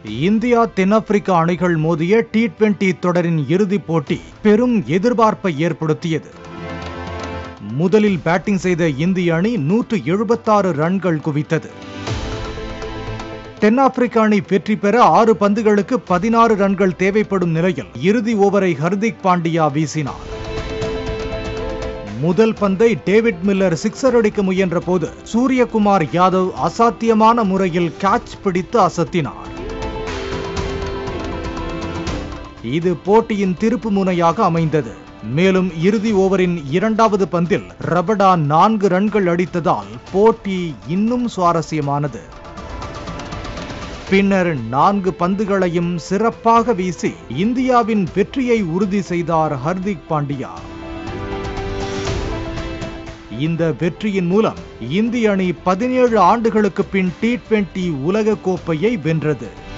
India தென்னாப்பிரிக்கா அணிகள் மோதிய டி டுவெண்டி தொடரின் இறுதிப் போட்டி பெரும் எதிர்பார்ப்பை ஏற்படுத்தியது முதலில் பேட்டிங் செய்த இந்திய அணி நூற்று எழுபத்தாறு ரன்கள் குவித்தது தென்னாப்பிரிக்க அணி வெற்றி பெற ஆறு பந்துகளுக்கு பதினாறு ரன்கள் தேவைப்படும் நிலையில் இறுதி ஓவரை ஹர்திக் பாண்டியா வீசினார் முதல் பந்தை டேவிட் மில்லர் சிக்ஸர் அடிக்க முயன்ற போது சூரியகுமார் யாதவ் அசாத்தியமான முறையில் கேட்ச் பிடித்து அசத்தினார் இது போட்டியின் திருப்பு முனையாக அமைந்தது மேலும் இறுதி ஓவரின் இரண்டாவது பந்தில் ரபடா நான்கு ரன்கள் அடித்ததால் போட்டி இன்னும் சுவாரஸ்யமானது பின்னர் நான்கு பந்துகளையும் சிறப்பாக வீசி இந்தியாவின் வெற்றியை உறுதி செய்தார் ஹர்திக் பாண்டியா இந்த வெற்றியின் மூலம் இந்திய அணி பதினேழு ஆண்டுகளுக்கு பின் டி டுவெண்டி உலக கோப்பையை வென்றது